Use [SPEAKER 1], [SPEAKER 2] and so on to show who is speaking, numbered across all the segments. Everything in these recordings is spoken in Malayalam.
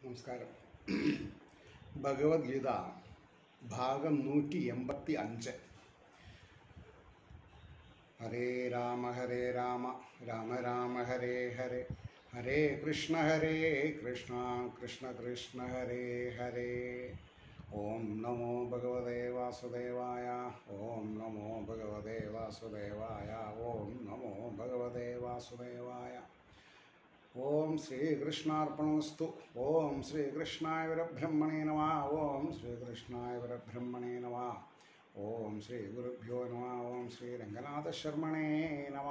[SPEAKER 1] നമസ്കാരം ഭഗവത്ഗീത ഭാഗം നൂറ്റി എൺപത്തി അഞ്ച് ഹരേ രാമ ഹരേ രാമ രാമ രാമ ഹരേ ഹരേ ഹരേ കൃഷ്ണ ഹരേ കൃഷ്ണ കൃഷ്ണ കൃഷ്ണ ഹരേ ഹരേ ഓം നമോ ഭഗവതേ വാസുദേവായ ഓം നമോ ഭഗവതേ വാസുദേവായ ഓം നമോ ഭഗവതേ വാസുദേവായ ഓം ശ്രീകൃഷ്ണാർപ്പണമസ്തു ഓം ശ്രീകൃഷ്ണായ പരബ്രഹ്മണേ നമ ഓം ശ്രീകൃഷ്ണായ പരബ്രഹ്മണേ നമ ഓം ശ്രീ ഗുരുഭ്യോ നമ ഓം ശ്രീ രംഗനാഥശർമ്മണേ നമ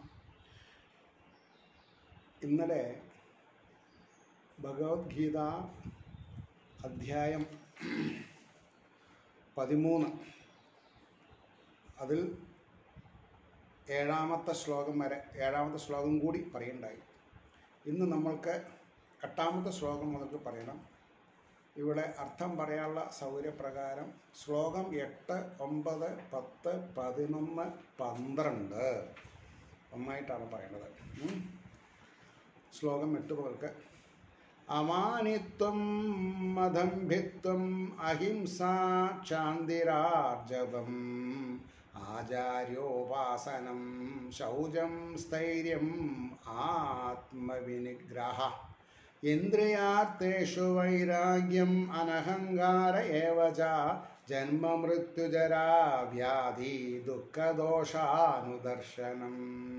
[SPEAKER 1] ഇന്നലെ ഭഗവത്ഗീത അധ്യായം പതിമൂന്ന് അതിൽ ഏഴാമത്തെ ശ്ലോകം വരെ ഏഴാമത്തെ ശ്ലോകം കൂടി പറയുണ്ടായി ഇന്ന് നമ്മൾക്ക് എട്ടാമത്തെ ശ്ലോകം മുതൽക്ക് പറയണം ഇവിടെ അർത്ഥം പറയാനുള്ള സൗകര്യപ്രകാരം ശ്ലോകം എട്ട് ഒമ്പത് പത്ത് പതിനൊന്ന് പന്ത്രണ്ട് ഒന്നായിട്ടാണ് പറയേണ്ടത് ഉം. ശ്ലോകം എട്ട് മുതൽക്ക് അമാനിത്വം മദംഭിത്വം അഹിംസാ ശാന്തിരാർജവം ആചാര്യോപാസനം ശൗചം സ്ഥൈര്യം ആത്മവിനിഗ്രഹ ഇന്ദ്രിയാർത്ഥേഷു വൈരാഗ്യം അനഹങ്കാര ഏവ ച ജന്മമൃത്യുജരാ വ്യാധി ദുഃഖദോഷാനുദർശനം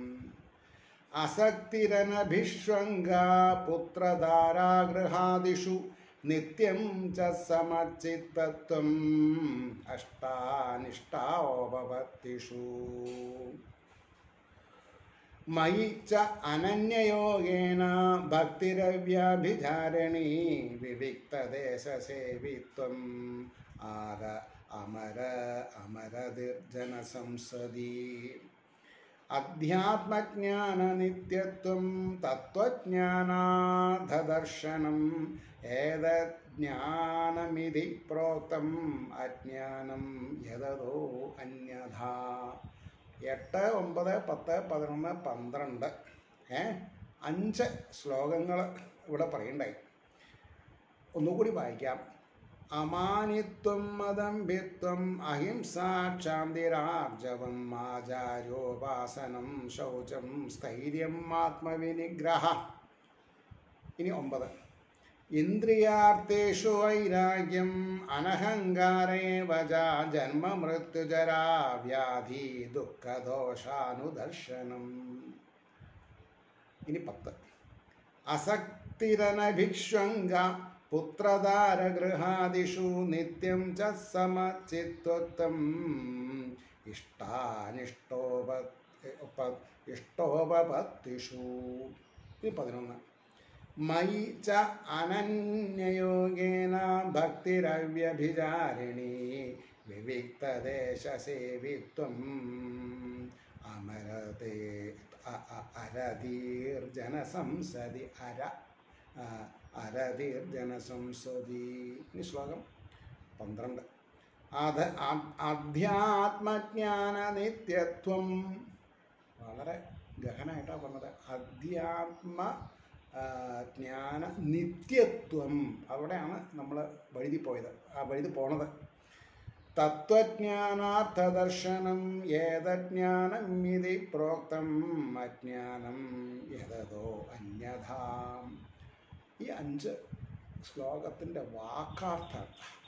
[SPEAKER 1] അസക്തിരനഭിഷ്വംഗാ പുത്രധാരാഗൃഹാദിഷു നിത്യം ച സമചിത്തത്വം അഷ്ടാനിഷ്ടാവപത്തിഷു മയി ച അനന്യയോഗേന ഭക്തിരവ്യാഭിചാരണീ വിവിക്തദേശസേവിത്വം ആര അമര അമരതിർജനസംസദി അധ്യാത്മജ്ഞാനനിത്യത്വം തത്വജ്ഞാനാധദർശനം ഏതജ്ഞാനമിതി പ്രോക്തം അജ്ഞാനം യതതോ അന്യഥാ എട്ട് ഒമ്പത് പത്ത് പതിനൊന്ന് പന്ത്രണ്ട് ഏ അഞ്ച് ശ്ലോകങ്ങൾ ഇവിടെ പറയണ്ടായി ഒന്നുകൂടി വായിക്കാം അമാനിത്വം മദംഭിത്വം അഹിംസാ ക്ഷാന്തിരാർജവം ആചാര്യോപാസനം ശൗചം സ്ഥൈര്യം ആത്മവിനിഗ്രഹ ഇനി ഒമ്പത് ഇന്ദ്രിയാർത്ഥേഷു വൈരാഗ്യം അനഹങ്കാരേവ ച ജന്മമൃത്യുജരാ വ്യാധി ദുഃഖദോഷാനുദർശനം ഇനി പത്ത് അസക്തിരനഭിഷ്വംഗ പുത്രധാരഗൃഹാദിഷു നിത്യം ച സമചിത്വത്വം ഇഷ്ടാനിഷ്ടോപ ഉപ- ഇഷ്ടോപപത്തിഷു ഇനി പതിനൊന്ന് മയി ച അനന്യയോഗേന ഭക്തിരവ്യഭിചാരിണി വിവിക്തദേശസേവിത്വം അമരതേ അ- അ- അരതീർജനസംസതി അര ആ, അരതീർജനസംസതി ഈ ശ്ലോകം പന്ത്രണ്ട് അധ ആ- അധ്യാത്മജ്ഞാന നിത്യത്വം വളരെ ഗഹനായിട്ടാണ് പറഞ്ഞത് അധ്യാത്മ ആ, ജ്ഞാന നിത്യത്വം അവിടെയാണ് നമ്മൾ വഴുതി പോയത് ആ വഴുതി പോണത് തത്വജ്ഞാനാർത്ഥദർശനം ഏതജ്ഞാനം ഇതി പ്രോക്തം അജ്ഞാനം യതതോ അന്യഥാം ഈ അഞ്ച് ശ്ലോകത്തിൻ്റെ വാക്കാർത്ഥം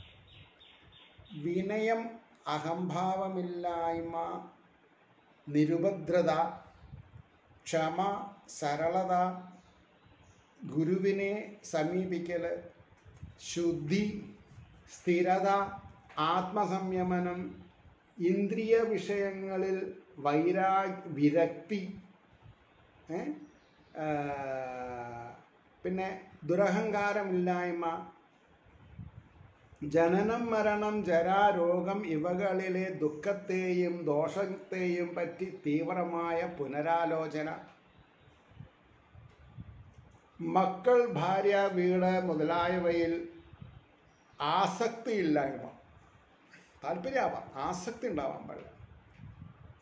[SPEAKER 1] വിനയം അഹംഭാവമില്ലായ്മ നിരുപദ്രത ക്ഷമ സരളത ഗുരുവിനെ സമീപിക്കൽ ശുദ്ധി സ്ഥിരത ആത്മസംയമനം ഇന്ദ്രിയ വിഷയങ്ങളിൽ വൈരാ വിരക്തി ഏ? ആ, പിന്നെ ദുരഹങ്കാരമില്ലായ്മ ജനനം മരണം ജരാരോഗം ഇവകളിലെ ദുഃഖത്തെയും ദോഷത്തെയും പറ്റി തീവ്രമായ പുനരാലോചന മക്കൾ ഭാര്യ വീട് മുതലായവയിൽ ആസക്തിയില്ലായ്മ താല്പര്യമാവാം ആസക്തി ഉണ്ടാവാൻ പാടില്ല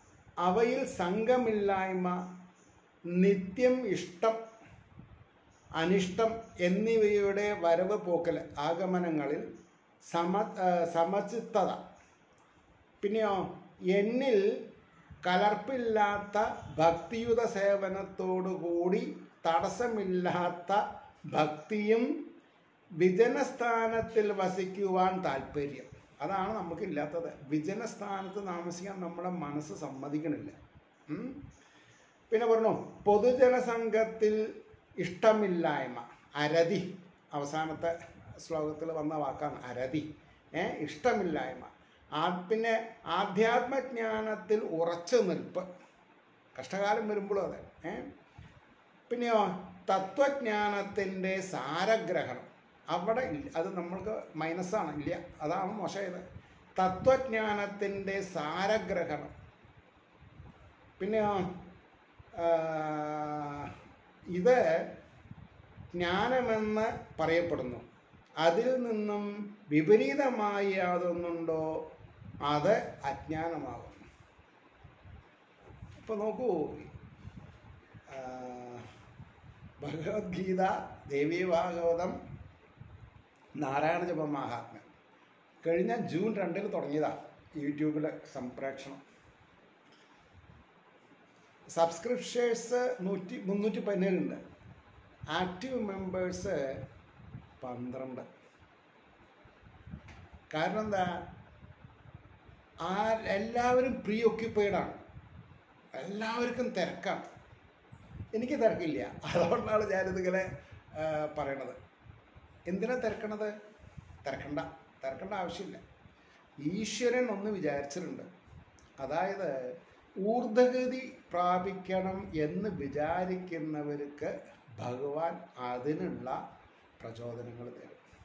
[SPEAKER 1] അവയിൽ സംഘമില്ലായ്മ നിത്യം ഇഷ്ടം അനിഷ്ടം എന്നിവയുടെ വരവ് പോക്കൽ ആഗമനങ്ങളിൽ സമ ആ, സമചിത്തത പിന്നെയോ എന്നിൽ കലർപ്പില്ലാത്ത ഭക്തിയുത സേവനത്തോടുകൂടി തടസ്സമില്ലാത്ത ഭക്തിയും വിജനസ്ഥാനത്തിൽ വസിക്കുവാൻ താല്പര്യം അതാണ് നമുക്കില്ലാത്തത് വിജനസ്ഥാനത്ത് താമസിക്കാൻ നമ്മുടെ മനസ്സ് സമ്മതിക്കണില്ല ഉം. പിന്നെ പറഞ്ഞു പൊതുജനസംഘത്തിൽ ഇഷ്ടമില്ലായ്മ അരതി അവസാനത്തെ ശ്ലോകത്തിൽ വന്ന വാക്കാണ് അരതി ഏ ഇഷ്ടമില്ലായ്മ ആ പിന്നെ ആധ്യാത്മജ്ഞാനത്തിൽ ഉറച്ചു നിൽപ്പ് കഷ്ടകാലം വരുമ്പോഴും അതെ ഏ പിന്നെയോ തത്വജ്ഞാനത്തിൻ്റെ സാരഗ്രഹണം അവിടെ ഇല്ല അത് നമ്മൾക്ക് മൈനസാണ് ഇല്ല അതാണ് മോശമായത് തത്വജ്ഞാനത്തിൻ്റെ സാരഗ്രഹണം പിന്നെയോ ആ, ഇത് ജ്ഞാനമെന്ന് പറയപ്പെടുന്നു അതിൽ നിന്നും വിപരീതമായി യാതൊന്നുണ്ടോ അത് അജ്ഞാനമാകും ഇപ്പൊ നോക്കൂ ആ, ഭഗവത്ഗീത ദേവീ ഭാഗവതം നാരായണ ജപ മഹാത്മ്യം കഴിഞ്ഞ ജൂൺ രണ്ടിന് തുടങ്ങിയതാ യൂട്യൂബിലെ സംപ്രേക്ഷണം സബ്സ്ക്രിപ്ഷേഴ്സ് നൂറ്റി മുന്നൂറ്റി പതിനേഴുണ്ട് ആക്റ്റീവ് മെമ്പേഴ്സ് പന്ത്രണ്ട് കാരണം എന്താ ആ എല്ലാവരും പ്രീ ഒക്യുപ്പൈഡാണ് എല്ലാവർക്കും തിരക്കാണ് എനിക്ക് തിരക്കില്ല അതുകൊണ്ടാണ് ഞാനിതിങ്ങനെ ആ, പറയണത് എന്തിനാ തിരക്കണത് തിരക്കണ്ട തിരക്കേണ്ട ആവശ്യമില്ല ഈശ്വരൻ ഒന്ന് വിചാരിച്ചിട്ടുണ്ട് അതായത് ഊർധഗതി പ്രാപിക്കണം എന്ന് വിചാരിക്കുന്നവർക്ക് ഭഗവാൻ അതിനുള്ള പ്രചോദനങ്ങൾ തരും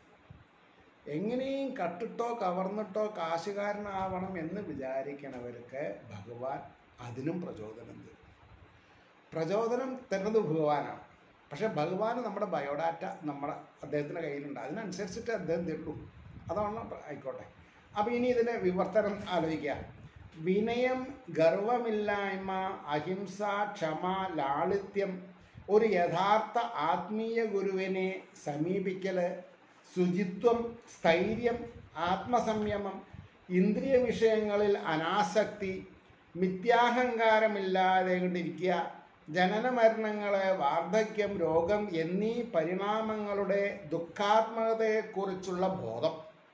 [SPEAKER 1] എങ്ങനെയും കട്ടിട്ടോ കവർന്നിട്ടോ കാശുകാരനാവണം എന്ന് വിചാരിക്കണവർക്ക് ഭഗവാൻ അതിനും പ്രചോദനം തരും പ്രചോദനം തരുന്നത് ഭഗവാനാണ് പക്ഷെ ഭഗവാൻ നമ്മുടെ ബയോഡാറ്റ നമ്മുടെ അദ്ദേഹത്തിൻ്റെ കയ്യിലുണ്ട് അതിനനുസരിച്ചിട്ട് അദ്ദേഹം തരുള്ളൂ അതാണ് ആയിക്കോട്ടെ അപ്പോൾ ഇനി ഇതിൻ്റെ വിവർത്തനം ആലോചിക്കുക വിനയം ഗർവമില്ലായ്മ അഹിംസ ക്ഷമ ലാളിത്യം ഒരു യഥാർത്ഥ ആത്മീയ ഗുരുവിനെ സമീപിക്കൽ ശുചിത്വം സ്ഥൈര്യം ആത്മസംയമം ഇന്ദ്രിയ വിഷയങ്ങളിൽ അനാസക്തി മിഥ്യാഹങ്കാരമില്ലാതെ കൊണ്ടിരിക്കുക ജനന മരണങ്ങള് വാർദ്ധക്യം രോഗം എന്നീ പരിണാമങ്ങളുടെ ദുഃഖാത്മകതയെക്കുറിച്ചുള്ള ബോധം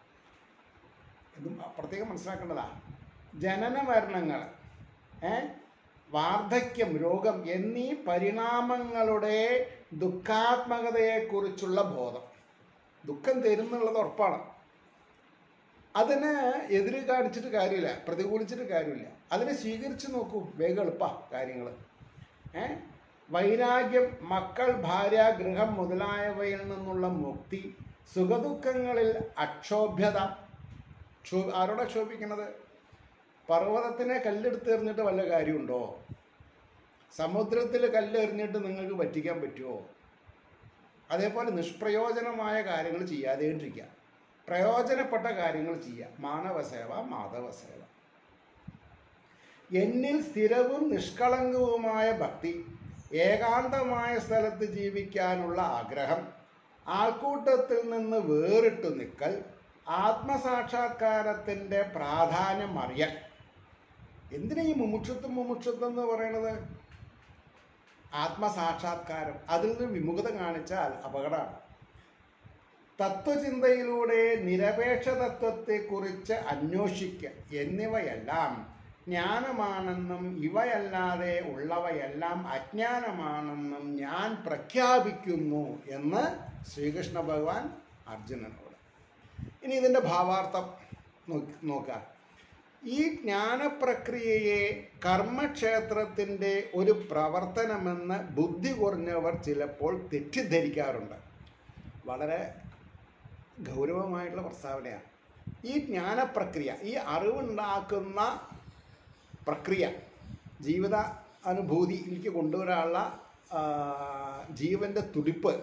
[SPEAKER 1] ഇതും പ്രത്യേകം മനസ്സിലാക്കേണ്ടതാ ജനന മരണങ്ങൾ ഏ വാർദ്ധക്യം രോഗം എന്നീ പരിണാമങ്ങളുടെ ദുഃഖാത്മകതയെക്കുറിച്ചുള്ള ബോധം ദുഃഖം തരുന്നുള്ളത് ഉറപ്പാണ് അതിന് എതിര് കാണിച്ചിട്ട് കാര്യമില്ല പ്രതികൂലിച്ചിട്ട് കാര്യമില്ല അതിനെ സ്വീകരിച്ച് നോക്കൂ വേഗം എളുപ്പാ കാര്യങ്ങൾ ഏ വൈരാഗ്യം മക്കൾ ഭാര്യ ഗൃഹം മുതലായവയിൽ നിന്നുള്ള മുക്തി സുഖദുഃഖങ്ങളിൽ അക്ഷോഭ്യത ക്ഷോ ആരോടാ ക്ഷോഭിക്കുന്നത് പർവ്വതത്തിനെ കല്ലെടുത്ത് എറിഞ്ഞിട്ട് വല്ല കാര്യമുണ്ടോ സമുദ്രത്തിൽ കല്ലെറിഞ്ഞിട്ട് നിങ്ങൾക്ക് പറ്റിക്കാൻ പറ്റുമോ അതേപോലെ നിഷ്പ്രയോജനമായ കാര്യങ്ങൾ ചെയ്യാതെണ്ടിരിക്കുക പ്രയോജനപ്പെട്ട കാര്യങ്ങൾ ചെയ്യുക മാനവസേവ മാധവസേവ എന്നിൽ സ്ഥിരവും നിഷ്കളങ്കവുമായ ഭക്തി ഏകാന്തമായ സ്ഥലത്ത് ജീവിക്കാനുള്ള ആഗ്രഹം ആൾക്കൂട്ടത്തിൽ നിന്ന് വേറിട്ടു നിൽക്കൽ ആത്മസാക്ഷാത്കാരത്തിൻ്റെ പ്രാധാന്യം അറിയൽ എന്തിനാ ഈ മുമുക്ഷത്വം മുമുക്ഷത്വം എന്ന് പറയണത് ആത്മസാക്ഷാത്കാരം അതിൽ നിന്ന് വിമുഖത കാണിച്ചാൽ അപകടമാണ് തത്വചിന്തയിലൂടെ നിരപേക്ഷ തത്വത്തെക്കുറിച്ച് അന്വേഷിക്കുക എന്നിവയെല്ലാം ജ്ഞാനമാണെന്നും ഇവയല്ലാതെ ഉള്ളവയെല്ലാം അജ്ഞാനമാണെന്നും ഞാൻ പ്രഖ്യാപിക്കുന്നു എന്ന് ശ്രീകൃഷ്ണ ഭഗവാൻ അർജുനനോട് ഇനി ഇതിൻ്റെ ഭാവാർത്ഥം നോക്കി നോക്കാം ഈ ജ്ഞാനപ്രക്രിയയെ കർമ്മക്ഷേത്രത്തിൻ്റെ ഒരു പ്രവർത്തനമെന്ന് ബുദ്ധി കുറഞ്ഞവർ ചിലപ്പോൾ തെറ്റിദ്ധരിക്കാറുണ്ട് വളരെ ഗൗരവമായിട്ടുള്ള പ്രസ്താവനയാണ് ഈ ജ്ഞാനപ്രക്രിയ ഈ അറിവുണ്ടാക്കുന്ന പ്രക്രിയ ജീവിത അനുഭൂതിയിലേക്ക് കൊണ്ടുവരാനുള്ള ആ, ജീവൻ്റെ തുടിപ്പ്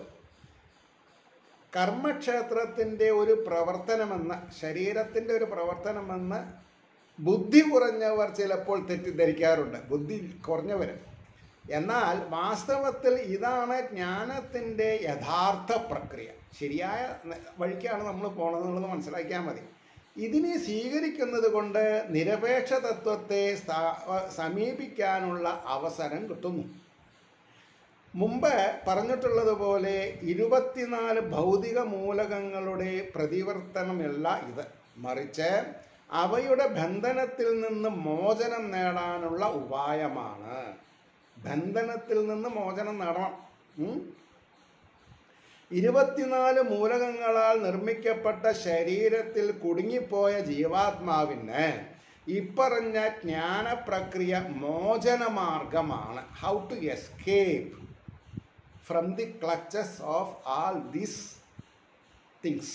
[SPEAKER 1] കർമ്മക്ഷേത്രത്തിൻ്റെ ഒരു പ്രവർത്തനമെന്ന് ശരീരത്തിൻ്റെ ഒരു പ്രവർത്തനമെന്ന് ബുദ്ധി കുറഞ്ഞവർ ചിലപ്പോൾ തെറ്റിദ്ധരിക്കാറുണ്ട് ബുദ്ധി കുറഞ്ഞവർ എന്നാൽ വാസ്തവത്തിൽ ഇതാണ് ജ്ഞാനത്തിൻ്റെ യഥാർത്ഥ പ്രക്രിയ ശരിയായ ന- വഴിക്കാണ് നമ്മൾ പോണതെന്നുള്ളത് മനസ്സിലാക്കിയാൽ മതി ഇതിനെ സ്വീകരിക്കുന്നത് കൊണ്ട് നിരപേക്ഷ തത്വത്തെ സ്ഥാ- സമീപിക്കാനുള്ള അവസരം കിട്ടുന്നു മുമ്പ് പറഞ്ഞിട്ടുള്ളതുപോലെ ഇരുപത്തിനാല് ഭൗതിക മൂലകങ്ങളുടെ പ്രതിവർത്തനമല്ല ഇത് മറിച്ച് അവയുടെ ബന്ധനത്തിൽ നിന്ന് മോചനം നേടാനുള്ള ഉപായമാണ് ബന്ധനത്തിൽ നിന്ന് മോചനം നേടണം ഉം? ഇരുപത്തിനാല് മൂലകങ്ങളാൽ നിർമ്മിക്കപ്പെട്ട ശരീരത്തിൽ കുടുങ്ങിപ്പോയ ജീവാത്മാവിന് ഇപ്പറഞ്ഞ ജ്ഞാനപ്രക്രിയ മോചനമാർഗമാണ് how to escape from the clutches of all these things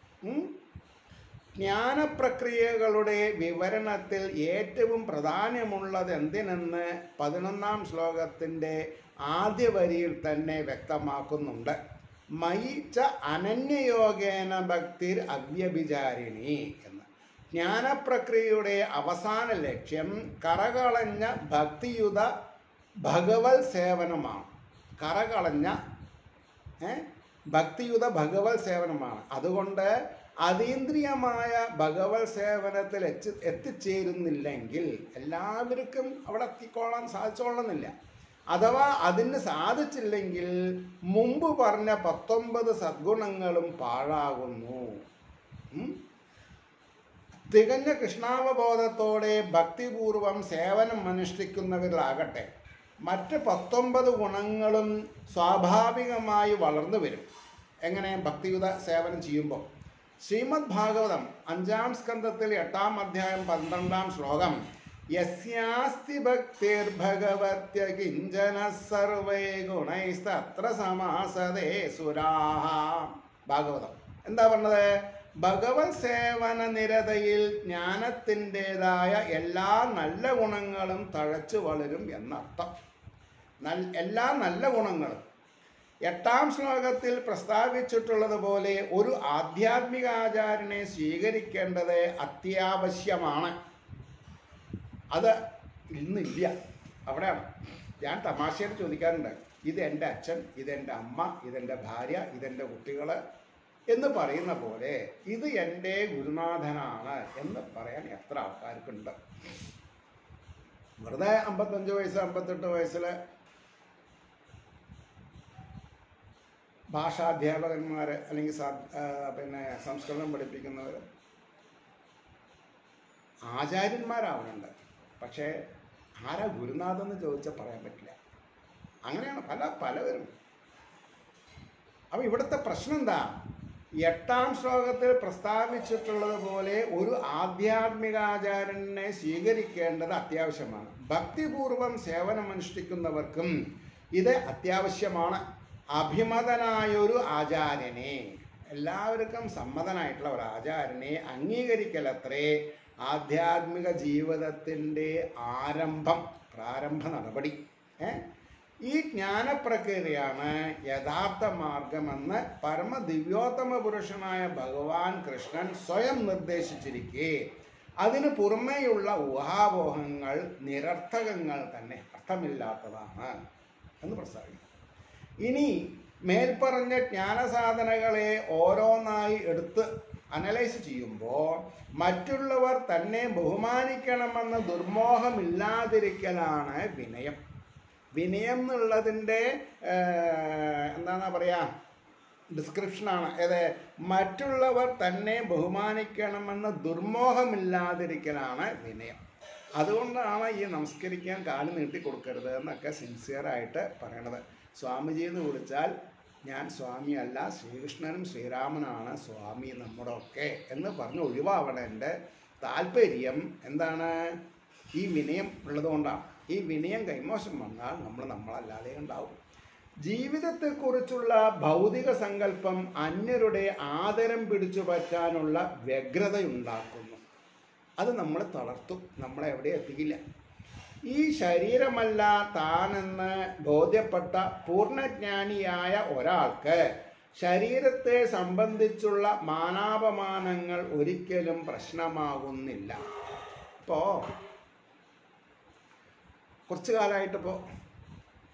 [SPEAKER 1] ജ്ഞാനപ്രക്രിയകളുടെ വിവരണത്തിൽ ഏറ്റവും പ്രാധാന്യമുള്ളത് എന്തിനെന്ന് പതിനൊന്നാം ശ്ലോകത്തിൻ്റെ ആദ്യ വരിയിൽ തന്നെ വ്യക്തമാക്കുന്നുണ്ട് മയി ച അനന്യയോഗേന ഭക്തിർ അവ്യഭിചാരിണി എന്ന് ജ്ഞാനപ്രക്രിയയുടെ അവസാന ലക്ഷ്യം കറകളഞ്ഞ ഭക്തിയുത ഭഗവത് സേവനമാണ് കറകളഞ്ഞ ഏ? ഭക്തിയുത ഭഗവത് സേവനമാണ് അതുകൊണ്ട് അതീന്ദ്രിയമായ ഭഗവത് സേവനത്തിൽ എത്തി എത്തിച്ചേരുന്നില്ലെങ്കിൽ എല്ലാവർക്കും അവിടെ എത്തിക്കോളാൻ സാധിച്ചോളണമെന്നില്ല അഥവാ അതിന് സാധിച്ചില്ലെങ്കിൽ മുമ്പ് പറഞ്ഞ പത്തൊമ്പത് സദ്ഗുണങ്ങളും പാഴാകുന്നു ഉം? തികഞ്ഞ കൃഷ്ണാവബോധത്തോടെ ഭക്തിപൂർവം സേവനം അനുഷ്ഠിക്കുന്നവരിലാകട്ടെ മറ്റ് പത്തൊമ്പത് ഗുണങ്ങളും സ്വാഭാവികമായി വളർന്നു വരും എങ്ങനെ ഭക്തിയുത സേവനം ചെയ്യുമ്പോൾ ശ്രീമദ് ഭാഗവതം അഞ്ചാം സ്കന്ധത്തിൽ എട്ടാം അധ്യായം പന്ത്രണ്ടാം ശ്ലോകം യസ്യാസ്തി ഭക്തിർഭഗവത്യ കിഞ്ചന സർവൈ ഗുണൈസ്തത്ര സമാസതേ സുരാഹ ഭാഗവതം എന്താ പറഞ്ഞത് ഭഗവത് സേവന നിരതയിൽ ജ്ഞാനത്തിൻ്റെതായ എല്ലാ നല്ല ഗുണങ്ങളും തഴച്ചു വളരും എന്നർത്ഥം നൽ എല്ലാ നല്ല ഗുണങ്ങളും എട്ടാം ശ്ലോകത്തിൽ പ്രസ്താവിച്ചിട്ടുള്ളതുപോലെ ഒരു ആധ്യാത്മിക ആചാര്യനെ സ്വീകരിക്കേണ്ടത് അത്യാവശ്യമാണ് അത് ഇന്നില്ല അവിടെയാണ് ഞാൻ തമാശയായിട്ട് ചോദിക്കാറുണ്ട് ഇത് എൻ്റെ അച്ഛൻ ഇതെൻ്റെ അമ്മ ഇതെൻ്റെ ഭാര്യ ഇതെൻ്റെ കുട്ടികൾ എന്ന് പറയുന്ന പോലെ ഇത് എൻ്റെ ഗുരുനാഥനാണ് എന്ന് പറയാൻ എത്ര ആൾക്കാർക്കുണ്ട് വെറുതെ അമ്പത്തഞ്ച് വയസ്സ് അമ്പത്തെട്ട് വയസ്സിൽ ഭാഷാധ്യാപകന്മാർ അല്ലെങ്കിൽ സാ- ആ, പിന്നെ സംസ്കൃതം പഠിപ്പിക്കുന്നവർ ആചാര്യന്മാരാവുന്നുണ്ട് പക്ഷേ ആരാ ഗുരുനാഥൻ എന്ന് ചോദിച്ചാൽ പറയാൻ പറ്റില്ല അങ്ങനെയാണ് പല പലവരും അപ്പം ഇവിടുത്തെ പ്രശ്നം എന്താ എട്ടാം ശ്ലോകത്തിൽ പ്രസ്താവിച്ചിട്ടുള്ളത് പോലെ ഒരു ആധ്യാത്മികാചാര്യനെ സ്വീകരിക്കേണ്ടത് അത്യാവശ്യമാണ് ഭക്തിപൂർവം സേവനമനുഷ്ഠിക്കുന്നവർക്കും ഇത് അത്യാവശ്യമാണ് അഭിമതനായൊരു ആചാര്യനെ എല്ലാവർക്കും സമ്മതനായിട്ടുള്ള ഒരു ആചാര്യനെ അംഗീകരിക്കലത്രേ ആധ്യാത്മിക ജീവിതത്തിൻ്റെ ആരംഭം പ്രാരംഭ നടപടി ഏ? ഈ ജ്ഞാനപ്രക്രിയയാണ് യഥാർത്ഥ മാർഗമെന്ന് പരമദിവ്യോത്തമ പുരുഷനായ ഭഗവാൻ കൃഷ്ണൻ സ്വയം നിർദ്ദേശിച്ചിരിക്കെ അതിന് പുറമേയുള്ള ഊഹാപോഹങ്ങൾ നിരർത്ഥകങ്ങൾ തന്നെ അർത്ഥമില്ലാത്തതാണ് എന്ന് പ്രസ്താവിക്കുന്നു ഇനി മേൽപ്പറഞ്ഞ ജ്ഞാനസാധനകളെ ഓരോന്നായി എടുത്ത് അനലൈസ് ചെയ്യുമ്പോൾ മറ്റുള്ളവർ തന്നെ ബഹുമാനിക്കണമെന്ന ദുർമോഹമില്ലാതിരിക്കലാണ് വിനയം വിനയം എന്നുള്ളതിൻ്റെ എന്താണ് പറയുക ഡിസ്ക്രിപ്ഷനാണ് ഏത് മറ്റുള്ളവർ തന്നെ ബഹുമാനിക്കണമെന്ന ദുർമോഹമില്ലാതിരിക്കലാണ് വിനയം അതുകൊണ്ടാണ് ഈ നമസ്കരിക്കാൻ കാല് നീട്ടി കൊടുക്കരുത് എന്നൊക്കെ സിൻസിയറായിട്ട് പറയണത് സ്വാമിജി എന്ന് വിളിച്ചാൽ ഞാൻ സ്വാമിയല്ല ശ്രീകൃഷ്ണനും ശ്രീരാമനാണ് സ്വാമി നമ്മുടെ ഒക്കെ എന്ന് പറഞ്ഞ് ഒഴിവാവണേൻ്റെ താല്പര്യം എന്താണ് ഈ വിനയം ഉള്ളതുകൊണ്ടാണ് ഈ വിനയം കൈമോശം വന്നാൽ നമ്മൾ നമ്മളല്ലാതെ ഉണ്ടാവും ജീവിതത്തെക്കുറിച്ചുള്ള ഭൗതിക സങ്കല്പം അന്യരുടെ ആദരം പിടിച്ചു പറ്റാനുള്ള വ്യഗ്രതയുണ്ടാക്കുന്നു അത് നമ്മളെ തളർത്തും നമ്മളെ എവിടെ എത്തിക്കില്ല ഈ ശരീരമല്ല താനെന്ന് ബോധ്യപ്പെട്ട പൂർണ്ണജ്ഞാനിയായ ഒരാൾക്ക് ശരീരത്തെ സംബന്ധിച്ചുള്ള മാനാപമാനങ്ങൾ ഒരിക്കലും പ്രശ്നമാകുന്നില്ല ഇപ്പോൾ കുറച്ച് കാലമായിട്ടിപ്പോൾ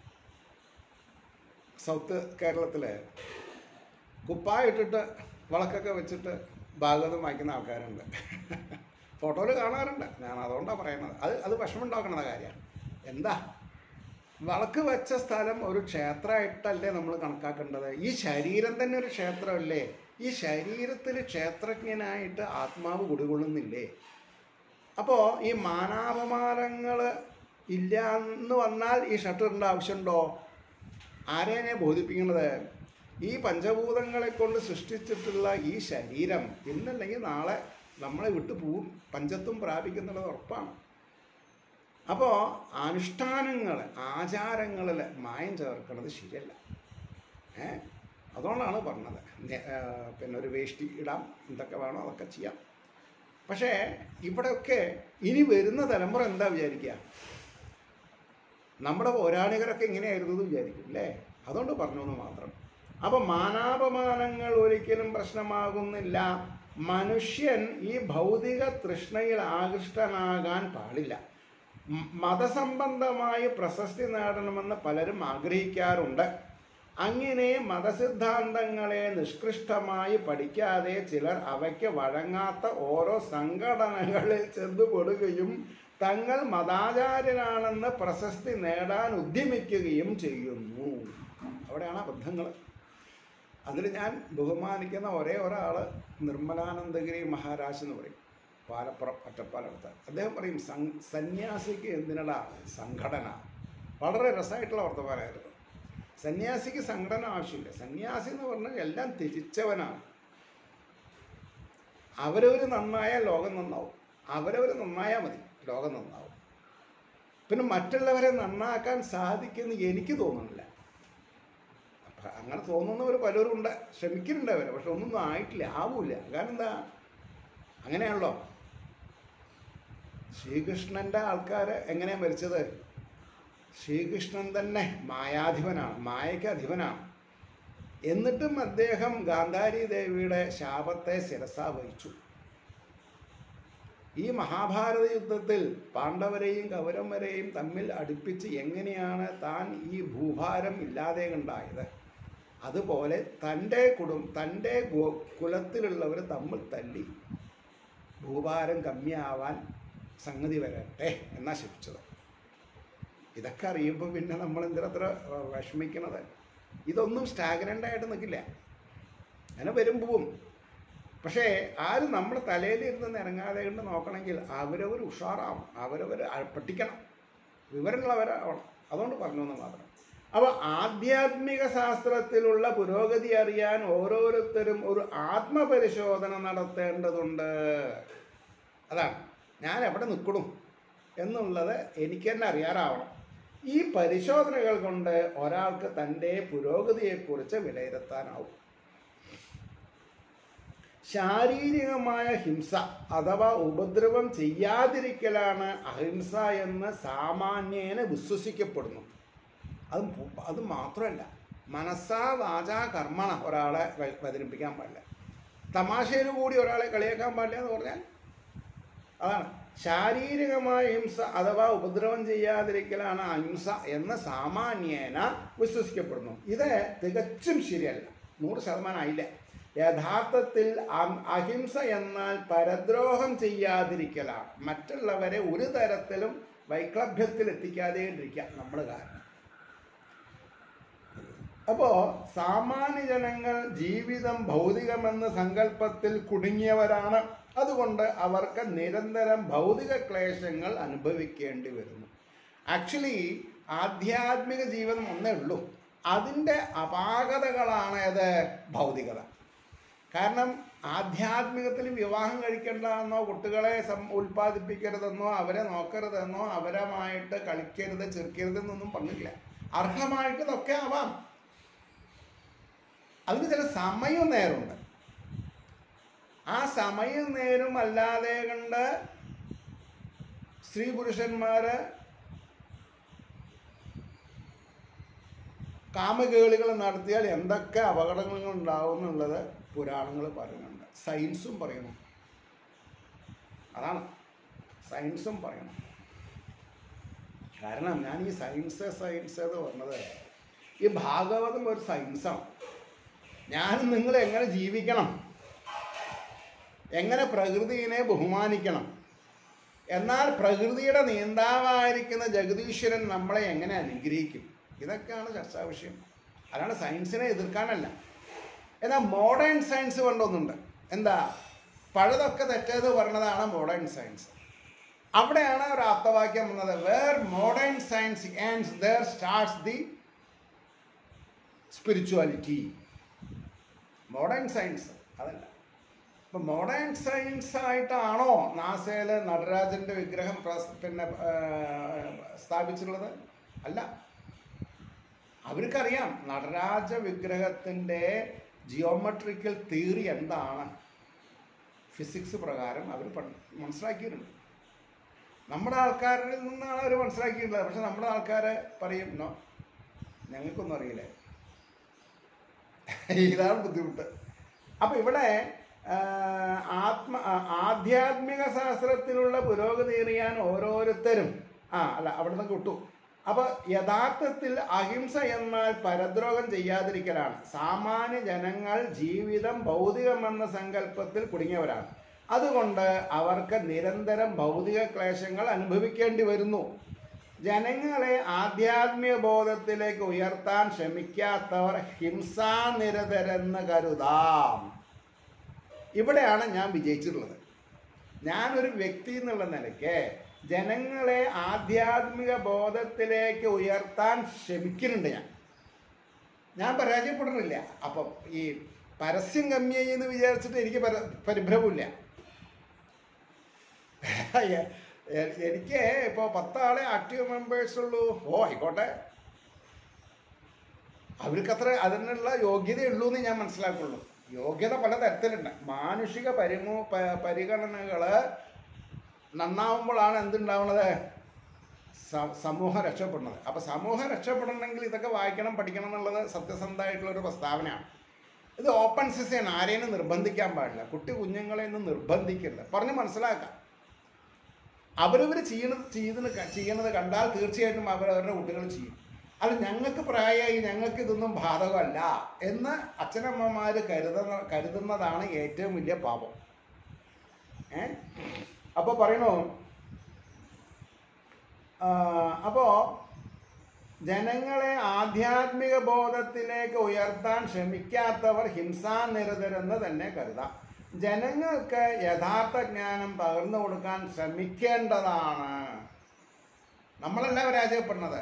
[SPEAKER 1] സൗത്ത് കേരളത്തിൽ കുപ്പായ ഇട്ടിട്ട് വിളക്കൊക്കെ വെച്ചിട്ട് ഭാഗവതം വായിക്കുന്ന ആൾക്കാരുണ്ട് ഫോട്ടോയിൽ കാണാറുണ്ട് ഞാൻ അതുകൊണ്ടാണ് പറയുന്നത് അത് അത് വിഷമമുണ്ടാക്കുന്ന കാര്യമാണ് എന്താ വിളക്ക് വെച്ച സ്ഥലം ഒരു ക്ഷേത്രമായിട്ടല്ലേ നമ്മൾ കണക്കാക്കേണ്ടത് ഈ ശരീരം തന്നെ ഒരു ക്ഷേത്രമല്ലേ ഈ ശരീരത്തിൽ ക്ഷേത്രജ്ഞനായിട്ട് ആത്മാവ് കുടികൊള്ളുന്നില്ലേ അപ്പോൾ ഈ മാനാപമാനങ്ങൾ ഇല്ല എന്ന് വന്നാൽ ഈ ഷട്ടറിൻ്റെ ആവശ്യമുണ്ടോ ആരെയാണ് ബോധിപ്പിക്കുന്നത് ഈ പഞ്ചഭൂതങ്ങളെ കൊണ്ട് സൃഷ്ടിച്ചിട്ടുള്ള ഈ ശരീരം ഇന്നല്ലെങ്കിൽ നാളെ നമ്മളെ വിട്ടു പോവും പഞ്ചത്വം പ്രാപിക്കുന്നുള്ളത് ഉറപ്പാണ് അപ്പോൾ അനുഷ്ഠാനങ്ങൾ ആചാരങ്ങളിൽ മായം ചേർക്കുന്നത് ശരിയല്ല ഏ അതുകൊണ്ടാണ് പറഞ്ഞത് ഞ- ആ, പിന്നെ ഒരു വേഷ്ടി ഇടാം എന്തൊക്കെ വേണോ അതൊക്കെ ചെയ്യാം പക്ഷേ ഇവിടെയൊക്കെ ഇനി വരുന്ന തലമുറ എന്താ വിചാരിക്കുക നമ്മുടെ പൗരാണികരൊക്കെ ഇങ്ങനെയായിരുന്നു എന്ന് വിചാരിക്കും അല്ലേ അതുകൊണ്ട് പറഞ്ഞു എന്ന് മാത്രം അപ്പം മാനാപമാനങ്ങൾ ഒരിക്കലും പ്രശ്നമാകുന്നില്ല മനുഷ്യൻ ഈ ഭൗതിക തൃഷ്ണയിൽ ആകൃഷ്ടനാകാൻ പാടില്ല മ- മതസംബന്ധമായി പ്രശസ്തി നേടണമെന്ന് പലരും ആഗ്രഹിക്കാറുണ്ട് അങ്ങനെ മതസിദ്ധാന്തങ്ങളെ നിഷ്കൃഷ്ടമായി പഠിക്കാതെ ചിലർ അവയ്ക്ക് വഴങ്ങാത്ത ഓരോ സംഘടനകളിൽ ചെന്നുപെടുകയും തങ്ങൾ മതാചാര്യനാണെന്ന് പ്രശസ്തി നേടാൻ ഉദ്യമിക്കുകയും ചെയ്യുന്നു അവിടെയാണ് അബദ്ധങ്ങൾ അതിൽ ഞാൻ ബഹുമാനിക്കുന്ന ഒരേ ഒരാൾ നിർമ്മലാനന്ദഗിരി മഹാരാജ് എന്ന് പറയും പാലപ്പുറം ഒറ്റപ്പാലടുത്ത് അദ്ദേഹം പറയും സം- സന്യാസിക്ക് എന്തിനടാ സംഘടന വളരെ രസമായിട്ടുള്ള വർത്തമാനമായിരുന്നു സന്യാസിക്ക് സംഘടന ആവശ്യമില്ല സന്യാസി എന്ന് പറഞ്ഞാൽ എല്ലാം ത്യജിച്ചവനാണ് അവരവർ നന്നായാൽ ലോകം നന്നാവും അവരവർ നന്നായാൽ മതി ലോകം നന്നാവും പിന്നെ മറ്റുള്ളവരെ നന്നാക്കാൻ സാധിക്കുമെന്ന് എനിക്ക് തോന്നുന്നില്ല അപ്പൊ അങ്ങനെ തോന്നുന്നവർ പലരും ഉണ്ട് ശ്രമിക്കുന്നുണ്ട് അവർ പക്ഷെ ഒന്നും ആയിട്ടില്ല ആവൂല കാരണം എന്താ അങ്ങനെയാണല്ലോ ശ്രീകൃഷ്ണന്റെ ആൾക്കാര് എങ്ങനെയാ മരിച്ചത് ശ്രീകൃഷ്ണൻ തന്നെ മായാധിപനാണ് മായയ്ക്ക് അധിപനാണ് എന്നിട്ടും അദ്ദേഹം ഗാന്ധാരി ദേവിയുടെ ശാപത്തെ ശിരസ വഹിച്ചു ഈ മഹാഭാരത യുദ്ധത്തിൽ പാണ്ഡവരെയും കൗരവരെയും തമ്മിൽ അടുപ്പിച്ച് എങ്ങനെയാണ് താൻ ഈ ഭൂഭാരം ഇല്ലാതെ ഉണ്ടായത് അതുപോലെ തൻ്റെ കുടും തൻ്റെ ഗോ കുലത്തിലുള്ളവർ തമ്മിൽ തല്ലി ഭൂഭാരം കമ്മിയാവാൻ സംഗതി വരട്ടെ എന്നാ ശിപ്പിച്ചത് ഇതൊക്കെ അറിയുമ്പോൾ പിന്നെ നമ്മൾ എന്തിനത്ര വിഷമിക്കണത് ഇതൊന്നും സ്റ്റാഗ്നൻ്റ് ആയിട്ട് നിൽക്കില്ല അങ്ങനെ വരും പോവും പക്ഷേ ആരും നമ്മുടെ തലയിലിരുന്ന് ഇറങ്ങാതെ കൊണ്ട് നോക്കണമെങ്കിൽ അവരവർ ഉഷാറാവും അവരവർ പഠിക്കണം വിവരമുള്ളവരാവണം അതുകൊണ്ട് പറഞ്ഞു എന്ന് മാത്രം അപ്പോൾ ആധ്യാത്മിക ശാസ്ത്രത്തിലുള്ള പുരോഗതി അറിയാൻ ഓരോരുത്തരും ഒരു ആത്മപരിശോധന നടത്തേണ്ടതുണ്ട് അതാണ് ഞാൻ എവിടെ നിൽക്കണം എന്നുള്ളത് എനിക്ക് തന്നെ അറിയാറാവണം ഈ പരിശോധനകൾ കൊണ്ട് ഒരാൾക്ക് തൻ്റെ പുരോഗതിയെക്കുറിച്ച് വിലയിരുത്താനാവും ശാരീരികമായ ഹിംസ അഥവാ ഉപദ്രവം ചെയ്യാതിരിക്കലാണ് അഹിംസ എന്ന് സാമാന്യേന വിശ്വസിക്കപ്പെടുന്നു അത് പു- അത് മാത്രമല്ല മനസ്സാ വാചാ കർമ്മണ ഒരാളെ വ- വേദനിപ്പിക്കാൻ പാടില്ല തമാശയിൽ കൂടി ഒരാളെ കളിയാക്കാൻ പാടില്ല എന്ന് പറഞ്ഞാൽ അതാണ് ശാരീരികമായ ഹിംസ അഥവാ ഉപദ്രവം ചെയ്യാതിരിക്കലാണ് അഹിംസ എന്ന് സാമാന്യേന വിശ്വസിക്കപ്പെടുന്നു ഇത് തികച്ചും ശരിയല്ല നൂറ് ശതമാനം ആയില്ല യഥാർത്ഥത്തിൽ അം- അഹിംസ എന്നാൽ പരദ്രോഹം ചെയ്യാതിരിക്കലാണ് മറ്റുള്ളവരെ ഒരു തരത്തിലും വൈക്ലഭ്യത്തിൽ എത്തിക്കാതെ ഇരിക്കുക നമ്മൾ കാരണം അപ്പോ സാമാന്യ ജനങ്ങൾ ജീവിതം ഭൗതികമെന്ന സങ്കല്പത്തിൽ കുടുങ്ങിയവരാണ് അതുകൊണ്ട് അവർക്ക് നിരന്തരം ഭൗതിക ക്ലേശങ്ങൾ അനുഭവിക്കേണ്ടി വരുന്നു ആക്ച്വലി ആധ്യാത്മിക ജീവിതം ഒന്നേ ഉള്ളൂ അതിൻ്റെ അപാകതകളാണ് അത് ഭൗതികത കാരണം ആധ്യാത്മികത്തിൽ വിവാഹം കഴിക്കേണ്ടെന്നോ കുട്ടികളെ സം ഉൽപ്പാദിപ്പിക്കരുതെന്നോ അവരെ നോക്കരുതെന്നോ അവരുമായിട്ട് കളിക്കരുത് ചെറുക്കരുതെന്നൊന്നും പറഞ്ഞില്ല അർഹമായിട്ട് ഇതൊക്കെ ആവാം അതിന് ചില സമയവും നേരമുണ്ട് ആ സമയം നേരും അല്ലാതെ കണ്ട് സ്ത്രീ പുരുഷന്മാര് കാമകേളികൾ നടത്തിയാൽ എന്തൊക്കെ അപകടങ്ങൾ ഉണ്ടാവും എന്നുള്ളത് പുരാണങ്ങൾ പറയുന്നുണ്ട് സയൻസും പറയുന്നു അതാണ് സയൻസും പറയണം കാരണം ഞാൻ ഈ സയൻസ് സയൻസ് എന്ന് പറഞ്ഞത് ഈ ഭാഗവതം ഒരു സയൻസാണ് ഞാനും നിങ്ങൾ എങ്ങനെ ജീവിക്കണം എങ്ങനെ പ്രകൃതിയെ ബഹുമാനിക്കണം എന്നാൽ പ്രകൃതിയുടെ നേതാവായിരിക്കുന്ന ജഗദീശ്വരൻ നമ്മളെ എങ്ങനെ അനുഗ്രഹിക്കും ഇതൊക്കെയാണ് ചർച്ചാ വിഷയം അല്ലാണ്ട് സയൻസിനെ എതിർക്കാനല്ല എന്നാൽ മോഡേൺ സയൻസ് കൊണ്ടൊന്നുണ്ട് എന്താ പഴതൊക്കെ തെറ്റേത് പറഞ്ഞതാണ് മോഡേൺ സയൻസ് അവിടെയാണ് ഒരു ആപ്തവാക്യം വന്നത് where modern science ends there starts the spirituality modern science അതല്ല ഇപ്പൊ മോഡേൺ സയൻസ് ആയിട്ടാണോ നാസയില് നടരാജന്റെ വിഗ്രഹം പ്രസ്- പിന്നെ ആ, സ്ഥാപിച്ചിട്ടുള്ളത് അല്ല അവർക്കറിയാം നടരാജ വിഗ്രഹത്തിന്റെ ജിയോമെട്രിക്കൽ തിയറി എന്താണ് ഫിസിക്സ് പ്രകാരം അവർ മനസ്സിലാക്കിയിട്ടുണ്ട് നമ്മുടെ ആൾക്കാരിൽ നിന്നാണ് അവർ മനസ്സിലാക്കിയിട്ടുള്ളത് പക്ഷെ നമ്മുടെ ആൾക്കാരെ പറയും നോ ഞങ്ങൾക്കൊന്നും അറിയില്ല ഇതാണ് ബുദ്ധിമുട്ട് അപ്പൊ ഇവിടെ ആ, ആത്മ ആ, ആധ്യാത്മിക ശാസ്ത്രത്തിലുള്ള പുരോഗതി അറിയാൻ ഓരോരുത്തരും ആ അല്ല അവിടെ നിന്ന് കിട്ടു അപ്പൊ യഥാർത്ഥത്തിൽ അഹിംസ എന്നാൽ പരദ്രോഹം ചെയ്യാതിരിക്കലാണ് സാമാന്യ ജനങ്ങൾ ജീവിതം ഭൗതികമെന്ന സങ്കല്പത്തിൽ കുടുങ്ങിയവരാണ് അതുകൊണ്ട് അവർക്ക് നിരന്തരം ഭൗതിക ക്ലേശങ്ങൾ അനുഭവിക്കേണ്ടി വരുന്നു ജനങ്ങളെ ആധ്യാത്മിക ബോധത്തിലേക്ക് ഉയർത്താൻ ശ്രമിക്കാത്തവർ ഹിംസാനിരതരെന്ന് കരുതാം ഇവിടെയാണ് ഞാൻ വിജയിച്ചിട്ടുള്ളത് ഞാനൊരു വ്യക്തി എന്നുള്ള നിലയ്ക്ക് ജനങ്ങളെ ആധ്യാത്മിക ബോധത്തിലേക്ക് ഉയർത്താൻ ശ്രമിക്കുന്നുണ്ട് ഞാൻ ഞാൻ പരാജയപ്പെടുന്നില്ല അപ്പം ഈ പരസ്യം കമ്മിയായി എന്ന് വിചാരിച്ചിട്ട് എനിക്ക് പര പരിഭ്രമമില്ല എ- എ- എനിക്ക് ഇപ്പോൾ പത്താളെ ആക്റ്റീവ് മെമ്പേഴ്സ് ഉള്ളൂ ഓ ആയിക്കോട്ടെ അവർക്കത്ര അതിനുള്ള യോഗ്യതയുള്ളൂ എന്ന് ഞാൻ മനസ്സിലാക്കുള്ളൂ യോഗ്യത പല തരത്തിലുണ്ട് മാനുഷിക പരിമോ പ- പരിഗണനകള് നന്നാവുമ്പോഴാണ് എന്തുണ്ടാവുന്നത് സ- സമൂഹം രക്ഷപ്പെടുന്നത് അപ്പൊ സമൂഹം രക്ഷപ്പെടണമെങ്കിൽ ഇതൊക്കെ വായിക്കണം പഠിക്കണം എന്നുള്ളത് സത്യസന്ധമായിട്ടുള്ള ഒരു പ്രസ്താവനയാണ് ഇത് ഓപ്പൺ സിസയാണ് ആരെയും നിർബന്ധിക്കാൻ പാടില്ല കുട്ടി കുഞ്ഞുങ്ങളെ ഒന്നും നിർബന്ധിക്കില്ല പറഞ്ഞ് മനസ്സിലാക്കാം അവരവർ ചെയ്യണത് ചെയ്തത് ക- ചെയ്യണത് കണ്ടാൽ തീർച്ചയായിട്ടും അവരവരുടെ കുട്ടികൾ ചെയ്യും അല്ല ഞങ്ങൾക്ക് പ്രായമായി ഞങ്ങൾക്ക് ഇതൊന്നും ബാധകമല്ല എന്ന് അച്ഛനമ്മമാർ കരുതുന്ന കരുതുന്നതാണ് ഏറ്റവും വലിയ പാപം ഏ അപ്പോൾ പറയണു ആ, അപ്പോ ജനങ്ങളെ ആധ്യാത്മിക ബോധത്തിലേക്ക് ഉയർത്താൻ ശ്രമിക്കാത്തവർ ഹിംസാനിരതരെന്ന് തന്നെ കരുതാം ജനങ്ങൾക്ക് യഥാർത്ഥ ജ്ഞാനം പകർന്നു കൊടുക്കാൻ ശ്രമിക്കേണ്ടതാണ് നമ്മളല്ല പരാജയപ്പെടുന്നത്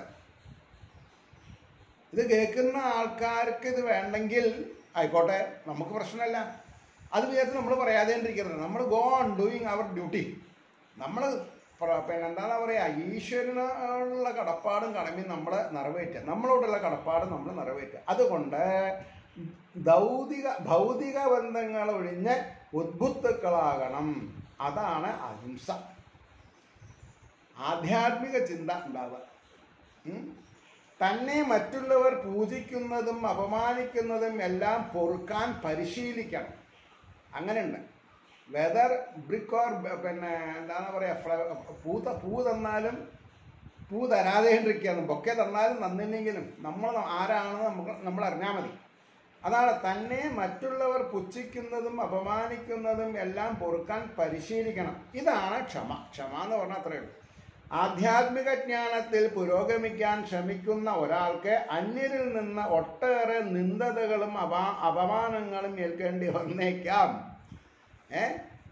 [SPEAKER 1] ഇത് കേൾക്കുന്ന ആൾക്കാർക്ക് ഇത് വേണ്ടെങ്കിൽ ആയിക്കോട്ടെ നമുക്ക് പ്രശ്നമല്ല അത് വിചാരിച്ച് നമ്മൾ പറയാതെ ഇരിക്കരുത് നമ്മൾ go on doing our duty നമ്മൾ പിന്നെ എന്താണ് പറയുക ഈശ്വരനുള്ള കടപ്പാടും കടമയും നമ്മൾ നിറവേറ്റുക നമ്മളോടുള്ള കടപ്പാട് നമ്മൾ നിറവേറ്റുക അതുകൊണ്ട് ദൗതിക ഭൗതിക ബന്ധങ്ങൾ ഒഴിഞ്ഞ് ഉദ്ബുദ്ധക്കളാകണം അതാണ് അഹിംസ ആധ്യാത്മിക ചിന്ത ഉണ്ടാവുക ഉം? തന്നെ മറ്റുള്ളവർ പൂജിക്കുന്നതും അപമാനിക്കുന്നതും എല്ലാം പൊറുക്കാൻ പരിശീലിക്കണം അങ്ങനെയുണ്ട് വെതർ ബ്രിക്ക് ഓർ പിന്നെ എന്താണ് പറയുക ഫ്ല- പൂ ത- പൂ തന്നാലും പൂ തരാതെ ഇരിക്കുകയാണ് ബൊക്കെ തന്നാലും നന്നില്ലെങ്കിലും നമ്മൾ ആരാണെന്ന് നമുക്ക് നമ്മൾ അറിഞ്ഞാൽ മതി അതാണ് തന്നെ മറ്റുള്ളവർ പുച്ഛിക്കുന്നതും അപമാനിക്കുന്നതും എല്ലാം പൊറുക്കാൻ പരിശീലിക്കണം ഇതാണ് ക്ഷമ ക്ഷമ എന്ന് പറഞ്ഞാൽ അത്രയേ ഉള്ളൂ ആധ്യാത്മിക ജ്ഞാനത്തിൽ പുരോഗമിക്കാൻ ശ്രമിക്കുന്ന ഒരാൾക്ക് അന്യരിൽ നിന്ന് ഒട്ടേറെ നിന്ദതകളും അപാ അപമാനങ്ങളും ഏൽക്കേണ്ടി വന്നേക്കാം ഏ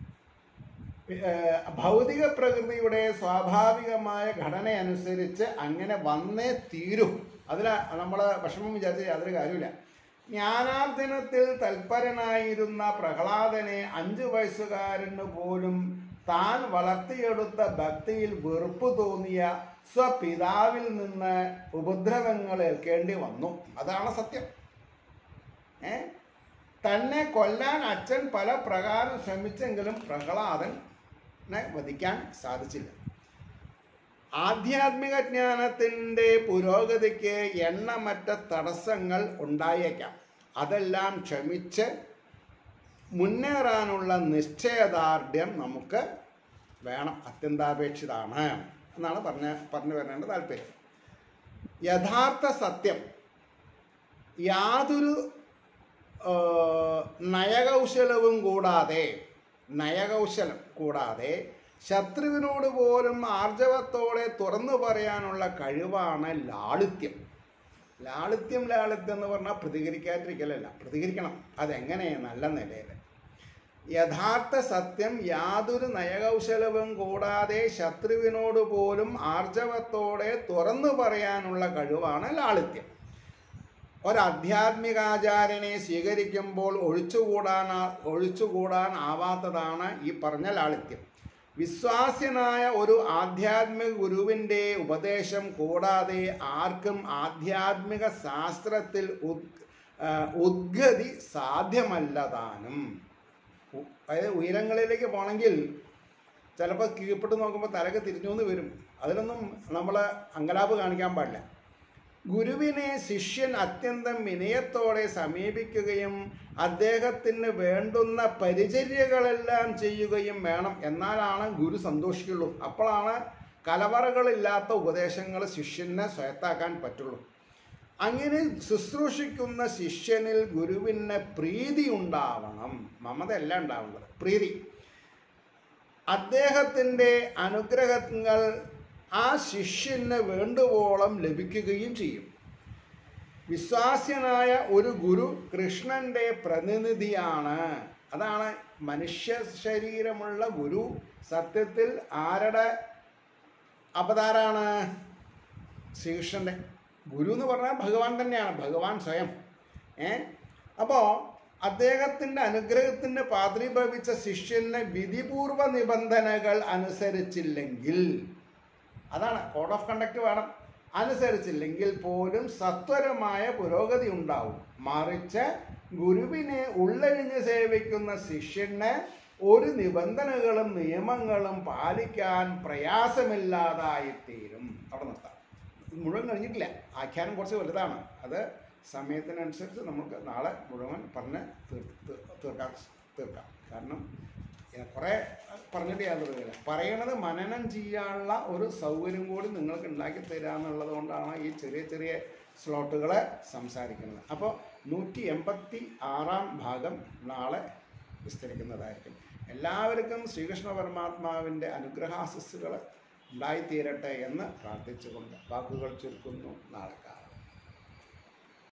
[SPEAKER 1] ഏഹ് ഭൗതിക പ്രകൃതിയുടെ സ്വാഭാവികമായ ഘടനയനുസരിച്ച് അങ്ങനെ വന്നേ തീരും അതിൽ നമ്മൾ വിഷമം വിചാരിച്ച യാതൊരു കാര്യമില്ല ജ്ഞാനാർജനത്തിൽ തൽപരനായിരുന്ന പ്രഹ്ലാദനെ അഞ്ചു വയസ്സുകാരന് പോലും താൻ വളർത്തിയെടുത്ത ഭക്തിയിൽ വെറുപ്പ് തോന്നിയ സ്വപിതാവിൽ നിന്ന് ഉപദ്രവങ്ങൾ ഏൽക്കേണ്ടി വന്നു അതാണ് സത്യം ഏ തന്നെ കൊല്ലാൻ അച്ഛൻ പല പ്രകാരം ശ്രമിച്ചെങ്കിലും പ്രഹ്ലാദനെ വധിക്കാൻ സാധിച്ചില്ല ആധ്യാത്മിക ജ്ഞാനത്തിൻ്റെ പുരോഗതിക്ക് എണ്ണമറ്റ തടസ്സങ്ങൾ ഉണ്ടായേക്കാം അതെല്ലാം ക്ഷമിച്ച് മുന്നേറാനുള്ള നിശ്ചയദാർഢ്യം നമുക്ക് വേണം അത്യന്താപേക്ഷിതാണ് എന്നാണ് പറഞ്ഞ പറഞ്ഞു വരേണ്ട താല്പര്യം യഥാർത്ഥ സത്യം യാതൊരു ആ, നയകൗശലവും കൂടാതെ നയകൗശലം കൂടാതെ ശത്രുവിനോട് പോലും ആർജവത്തോടെ തുറന്നു പറയാനുള്ള കഴിവാണ് ലാളിത്യം ലാളിത്യം ലാളിത്യം എന്ന് പറഞ്ഞാൽ പ്രതികരിക്കാതിരിക്കലല്ല പ്രതികരിക്കണം അതെങ്ങനെ നല്ല നിലയിൽ യഥാർത്ഥ സത്യം യാതൊരു നയകൗശലവും കൂടാതെ ശത്രുവിനോട് പോലും ആർജവത്തോടെ തുറന്നു പറയാനുള്ള കഴിവാണ് ലാളിത്യം ഒരാധ്യാത്മികാചാര്യനെ സ്വീകരിക്കുമ്പോൾ ഒഴിച്ചുകൂടാൻ ഒഴിച്ചുകൂടാൻ ആവാത്തതാണ് ഈ പറഞ്ഞ ലാളിത്യം വിശ്വാസ്യനായ ഒരു ആധ്യാത്മിക ഗുരുവിൻ്റെ ഉപദേശം കൂടാതെ ആർക്കും ആധ്യാത്മിക ശാസ്ത്രത്തിൽ ഉദ് ആ, ഉദ്ഗതി സാധ്യമല്ലതാനും ഉ- അതായത് ഉയരങ്ങളിലേക്ക് പോകണമെങ്കിൽ ചിലപ്പോൾ കീഴ്പ്പെട്ട് നോക്കുമ്പോൾ തലക്ക് തിരിഞ്ഞു എന്ന് വരും അതിലൊന്നും നമ്മൾ അങ്കലാപ്പ് കാണിക്കാൻ പാടില്ല ഗുരുവിനെ ശിഷ്യൻ അത്യന്തം വിനയത്തോടെ സമീപിക്കുകയും അദ്ദേഹത്തിന് വേണ്ടുന്ന പരിചര്യകളെല്ലാം ചെയ്യുകയും വേണം എന്നാലാണ് ഗുരു സന്തോഷിക്കുള്ളൂ അപ്പോഴാണ് കലവറകളില്ലാത്ത ഉപദേശങ്ങൾ ശിഷ്യനെ സ്വയത്താക്കാൻ പറ്റുള്ളൂ അങ്ങനെ ശുശ്രൂഷിക്കുന്ന ശിഷ്യനിൽ ഗുരുവിന് പ്രീതി ഉണ്ടാവണം മമതയല്ല ഉണ്ടാവേണ്ടത് പ്രീതി അദ്ദേഹത്തിൻ്റെ അനുഗ്രഹങ്ങൾ ആ ശിഷ്യന് വേണ്ടുവോളം ലഭിക്കുകയും ചെയ്യും വിശ്വാസ്യനായ ഒരു ഗുരു കൃഷ്ണന്റെ പ്രതിനിധിയാണ് അതാണ് മനുഷ്യ ശരീരമുള്ള ഗുരു സത്യത്തിൽ ആരുടെ അവതാരാണ് ശ്രീകൃഷ്ണന്റെ ഗുരു എന്ന് പറഞ്ഞാൽ ഭഗവാൻ തന്നെയാണ് ഭഗവാൻ സ്വയം ഏ അപ്പോൾ അദ്ദേഹത്തിൻ്റെ അനുഗ്രഹത്തിൻ്റെ പാത്രീഭവിച്ച ശിഷ്യന് വിധിപൂർവ നിബന്ധനകൾ അനുസരിച്ചില്ലെങ്കിൽ അതാണ് കോഡ് ഓഫ് കണ്ടക്ട് വേണം അനുസരിച്ചില്ലെങ്കിൽ പോലും സത്വരമായ പുരോഗതി ഉണ്ടാവും മറിച്ച് ഗുരുവിനെ ഉള്ളഴിഞ്ഞ് സേവിക്കുന്ന ശിഷ്യന് ഒരു നിബന്ധനകളും നിയമങ്ങളും പാലിക്കാൻ പ്രയാസമില്ലാതായിത്തീരും അവിടെ നിർത്താം ഇത് മുഴുവൻ കഴിഞ്ഞിട്ടില്ല ആഖ്യാനം കുറച്ച് വലുതാണ് അത് സമയത്തിനനുസരിച്ച് നമുക്ക് നാളെ മുഴുവൻ പറഞ്ഞ് തീർ തീർ- തീർക്കാം തീർക്കാം കാരണം ഏ, കുറേ പറഞ്ഞിട്ട് യാതൊരു കാര്യമില്ല പറയണത് മനനം ചെയ്യാനുള്ള ഒരു സൗകര്യം കൂടി നിങ്ങൾക്ക് ഉണ്ടാക്കി തരാമെന്നുള്ളത് കൊണ്ടാണ് ഈ ചെറിയ ചെറിയ സ്ലോട്ടുകളെ സംസാരിക്കുന്നത് അപ്പോൾ നൂറ്റി എൺപത്തി ആറാം ഭാഗം നാളെ വിസ്തരിക്കുന്നതായിരിക്കും എല്ലാവർക്കും ശ്രീകൃഷ്ണ പരമാത്മാവിൻ്റെ അനുഗ്രഹാശസ്സുകൾ ഉണ്ടായിത്തീരട്ടെ എന്ന് പ്രാർത്ഥിച്ചുകൊണ്ട് വാക്കുകൾ ചുരുക്കുന്നു നാളെ കാണാം.